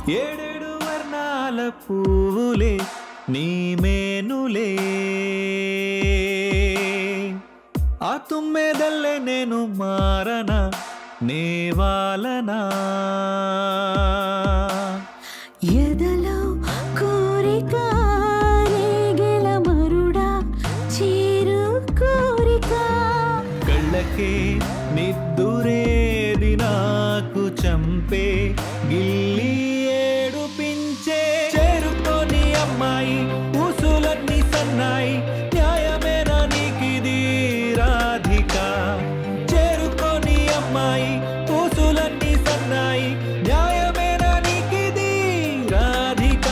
ఏడేడు వర్ణాల పువ్వులే నీ మేనులే ఆ తుమ్మెదల్లే నేను మారన నేవాలనా ఎదలో కోరిక రేగెల మరుడా చీరు కోరిక కళ్ళకే నిద్దురేది నాకు చంపే గిల్లి ఏడుపించే చేరుకొని అమ్మాయి ఊసులన్నీ సన్నాయి న్యాయమేనా నీకిది రాధిక చేరుకొని అమ్మాయి ఊసులన్నీ సన్నాయి న్యాయమేనా నీకిది రాధిక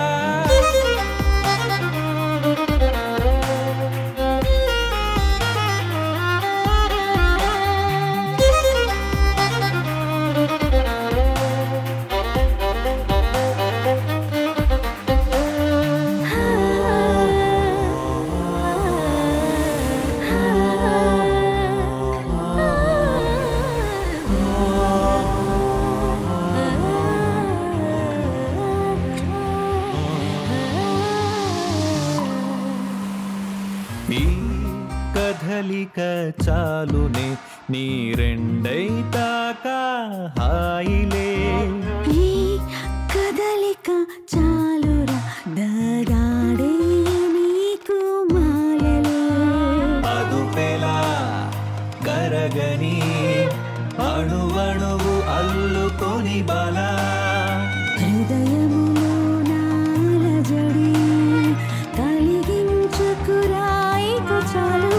ఈ కదలిక చాలునే నీ రెండై తాకా హాయిలే ఈ కదలిక చాలురా దగాడే నీకు మాయలే అదుపెలా కరగని అణువణువు అల్లుకొని బలా హృదయములో నాలజడి కలిగించుకురాయికు చాలు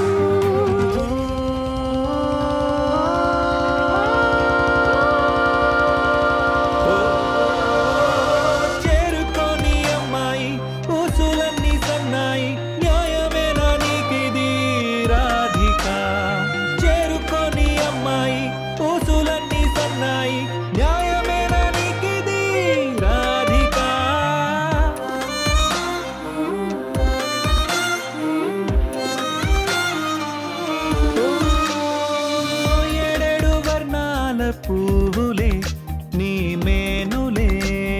ఓ, చేరుకొని అమ్మాయి ఊసులన్నీ సన్నాయి న్యాయమేనా నీకిది రాధిక చేరుకొని అమ్మాయి ఊసులన్నీ సన్నాయి న్యాయమేనా నీకిది రాధిక ఓ, ఏడేడు వర్ణాల పువ్వులే నీ మేనులే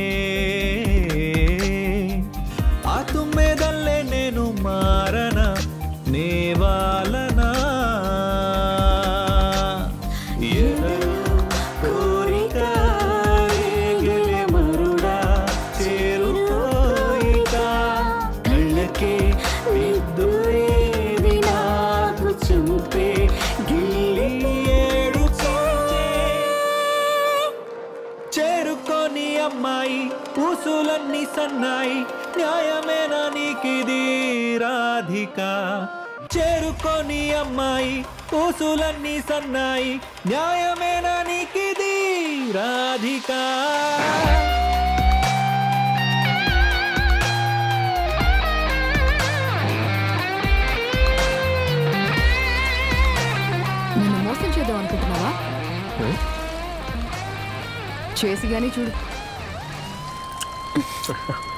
ఆ తుమ్మెదల్లే నేను మారన నేవాలనా ఎదలో కోరిక రేగిలే మరుడా చేరుకోయిక కళ్ళకే నిద్దురేది నాకు చూపే గిల్లి ఏడు చేరుకొని అమ్మాయి ఊసులన్నీ సన్నాయి న్యాయమేనా నీకిది రాధిక చేరుకొని అమ్మాయి ఊసులన్నీ సన్నాయి న్యాయమేనా నీకిది రాధిక నన్ను మోసం చేద్దాం అనుకుంటున్నావా చేసి గానీ చూడు